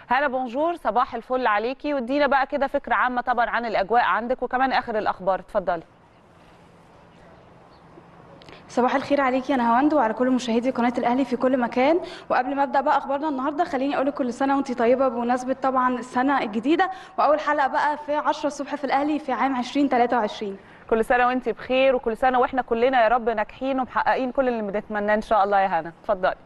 هلا بونجور صباح الفل عليكي وادينا بقى كده فكره عامه طبعا عن الاجواء عندك وكمان اخر الاخبار اتفضلي صباح الخير عليكي يا نهاوند وعلى كل مشاهدي قناه الاهلي في كل مكان وقبل ما ابدا بقى اخبارنا النهارده خليني اقول لك كل سنه وانت طيبه بمناسبه طبعا السنه الجديده واول حلقه بقى في 10 الصبح في الاهلي في عام 2023 كل سنه وانت بخير وكل سنه واحنا كلنا يا رب ناجحين ومحققين كل اللي بنتمناه ان شاء الله يا هنا اتفضلي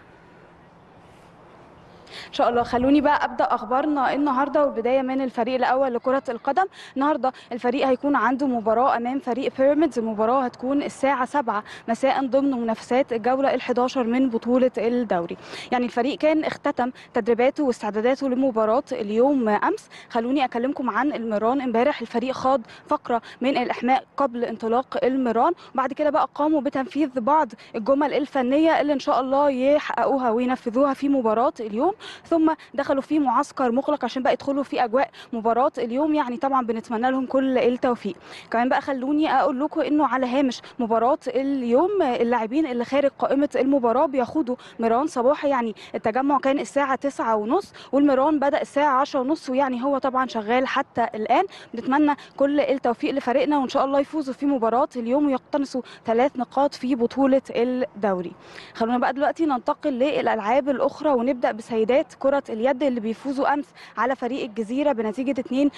ان شاء الله خلوني بقى ابدا اخبارنا النهارده والبدايه من الفريق الاول لكره القدم النهارده الفريق هيكون عنده مباراه امام فريق بيراميدز المباراه هتكون الساعه 7 مساء ضمن منافسات الجوله ال11 من بطوله الدوري يعني الفريق كان اختتم تدريباته واستعداداته لمباراه اليوم امس خلوني اكلمكم عن المران امبارح الفريق خاض فقره من الاحماء قبل انطلاق المران وبعد كده بقى قاموا بتنفيذ بعض الجمل الفنيه اللي ان شاء الله يحققوها وينفذوها في مباراه اليوم ثم دخلوا في معسكر مغلق عشان بقى يدخلوا في اجواء مباراه اليوم يعني طبعا بنتمنى لهم كل التوفيق كمان بقى خلوني اقول لكم انه على هامش مباراه اليوم اللاعبين اللي خارج قائمه المباراه بيخوضوا ميران صباحي يعني التجمع كان الساعه 9:30 والميران بدا الساعه 10:30 ويعني هو طبعا شغال حتى الان بنتمنى كل التوفيق لفريقنا وان شاء الله يفوزوا في مباراه اليوم ويقتنصوا ثلاث نقاط في بطوله الدوري خلونا بقى دلوقتي ننتقل للالعاب الاخرى ونبدا بسيدات كرة اليد اللي بيفوزوا أمس على فريق الجزيرة بنتيجة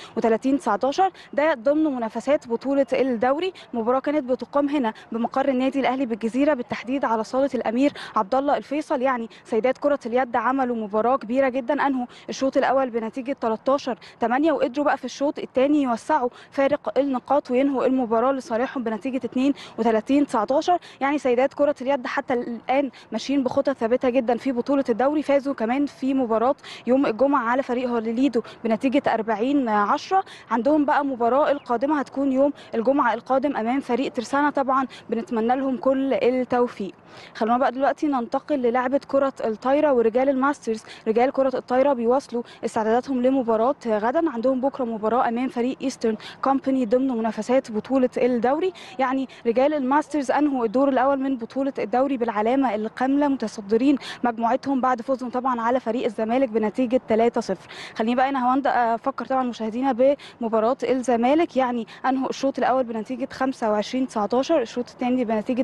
32 19 ده ضمن منافسات بطولة الدوري مباراة كانت بتقام هنا بمقر النادي الأهلي بالجزيرة بالتحديد على صالة الأمير عبد الله الفيصل يعني سيدات كرة اليد عملوا مباراة كبيرة جدا أنهوا الشوط الأول بنتيجة 13 8 وقدروا بقى في الشوط الثاني يوسعوا فارق النقاط وينهوا المباراة لصالحهم بنتيجة 32 19 يعني سيدات كرة اليد حتى الآن ماشيين بخطى ثابتة جدا في بطولة الدوري فازوا كمان في مباراه يوم الجمعه على فريق هوليليدو بنتيجه 40 10 عندهم بقى مباراه القادمه هتكون يوم الجمعه القادم امام فريق ترسانه طبعا بنتمنى لهم كل التوفيق خلونا بقى دلوقتي ننتقل للعبه كره الطايره ورجال الماسترز رجال كره الطايره بيواصلوا استعداداتهم لمباراه غدا عندهم بكره مباراه امام فريق ايسترن كومباني ضمن منافسات بطوله الدوري يعني رجال الماسترز انهوا الدور الاول من بطوله الدوري بالعلامه الكامله متصدرين مجموعتهم بعد فوزهم طبعا على فريق الزمالك بنتيجه 3-0 خليني بقى انا هوند افكر طبعا مشاهدينا بمباراه الزمالك يعني انهوا الشوط الاول بنتيجه 25 19 الشوط الثاني بنتيجه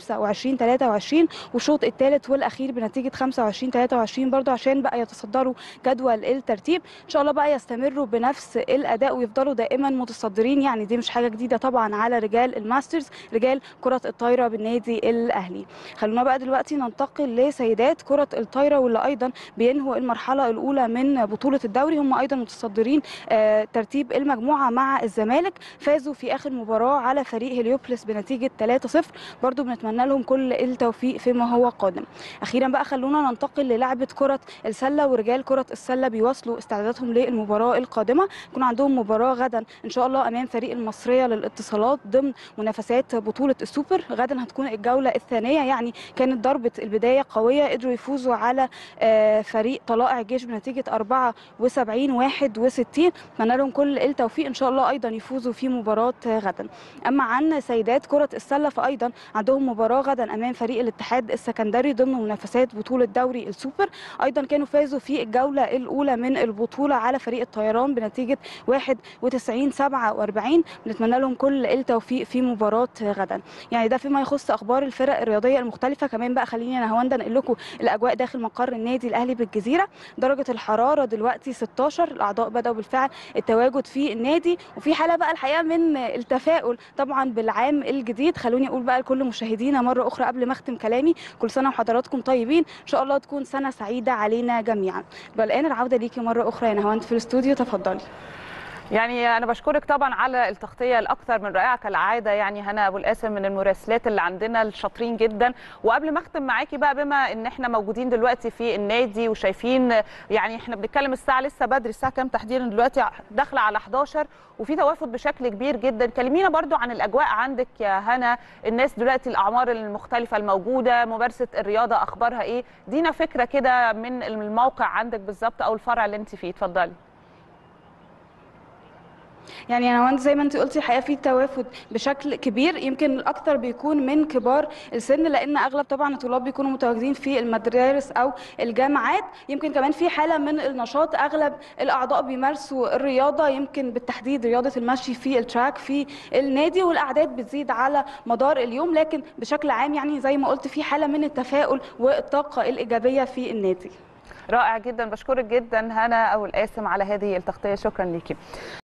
25 23 والشوط الثالث والاخير بنتيجه 25 23 برضه عشان بقى يتصدروا جدول الترتيب ان شاء الله بقى يستمروا بنفس الاداء ويفضلوا دائما متصدرين يعني دي مش حاجه جديده طبعا على رجال الماسترز رجال كره الطايره بالنادي الاهلي خلونا بقى دلوقتي ننتقل لسيدات كره الطايره واللي ايضا بينهوا المرحله الاولى من بطوله الدوري هم ايضا متصدرين ترتيب المجموعه مع الزمالك فازوا في اخر مباراه على فريق هليوبلس بنتيجه 3-0 برضو بنتمنى لهم كل التوفيق فيما هو قادم اخيرا بقى خلونا ننتقل للعبه كره السله ورجال كره السله بيواصلوا استعداداتهم للمباراه القادمه يكون عندهم مباراه غدا ان شاء الله امام فريق المصريه للاتصالات ضمن منافسات بطوله السوبر غدا هتكون الجوله الثانيه يعني كانت ضربه البدايه قويه قدروا يفوزوا على فريق طلائع الجيش بنتيجه 74 61 اتمنى لهم كل التوفيق ان شاء الله ايضا يفوزوا في مباراه غدا اما عن سيدات كره السله فايضا عندهم مباراه غدا امام فريق الاتحاد السكندري ضمن منافسات بطوله دوري السوبر ايضا كانوا فازوا في الجوله الاولى من البطوله على فريق الطيران بنتيجه 91 47 بنتمنى لهم كل التوفيق في مباراه غدا يعني ده فيما يخص اخبار الفرق الرياضيه المختلفه كمان بقى خليني انا هوندا انقل لكم الاجواء داخل مقر النادي الاهلي بالجزيره درجه الحراره دلوقتي 16 الاعضاء بداوا بالفعل التواجد في النادي وفي حاله بقى الحقيقه من التفاؤل طبعا بالعام الجديد خلوني اقول بقى لكل مشاهدينا مره اخرى قبل ما اختم كلامي كل سنه وحضراتكم طيبين ان شاء الله تكون سنه سعيده علينا جميعا والان العوده ليكي مره اخرى يا نهاوند في الاستوديو تفضلي يعني انا بشكرك طبعا على التغطيه الاكثر من رائعه كالعاده يعني هنا ابو القاسم من المراسلات اللي عندنا الشاطرين جدا وقبل ما اختم معاكي بقى بما ان احنا موجودين دلوقتي في النادي وشايفين يعني احنا بنتكلم الساعه لسه بدري الساعه كام تحديدا دلوقتي داخله على 11 وفي توافد بشكل كبير جدا كلمينا برضو عن الاجواء عندك يا هنا الناس دلوقتي الاعمار المختلفه الموجوده ممارسه الرياضه اخبارها ايه دينا فكره كده من الموقع عندك بالظبط او الفرع اللي انت فيه اتفضلي يعني انا زي ما انت قلتي الحقيقه في توافد بشكل كبير يمكن الاكثر بيكون من كبار السن لان اغلب طبعا الطلاب بيكونوا متواجدين في المدارس او الجامعات يمكن كمان في حاله من النشاط اغلب الاعضاء بيمارسوا الرياضه يمكن بالتحديد رياضه المشي في التراك في النادي والاعداد بتزيد على مدار اليوم لكن بشكل عام يعني زي ما قلت في حاله من التفاؤل والطاقه الايجابيه في النادي رائع جدا بشكرك جدا هنا ابو القاسم على هذه التغطيه شكرا ليكي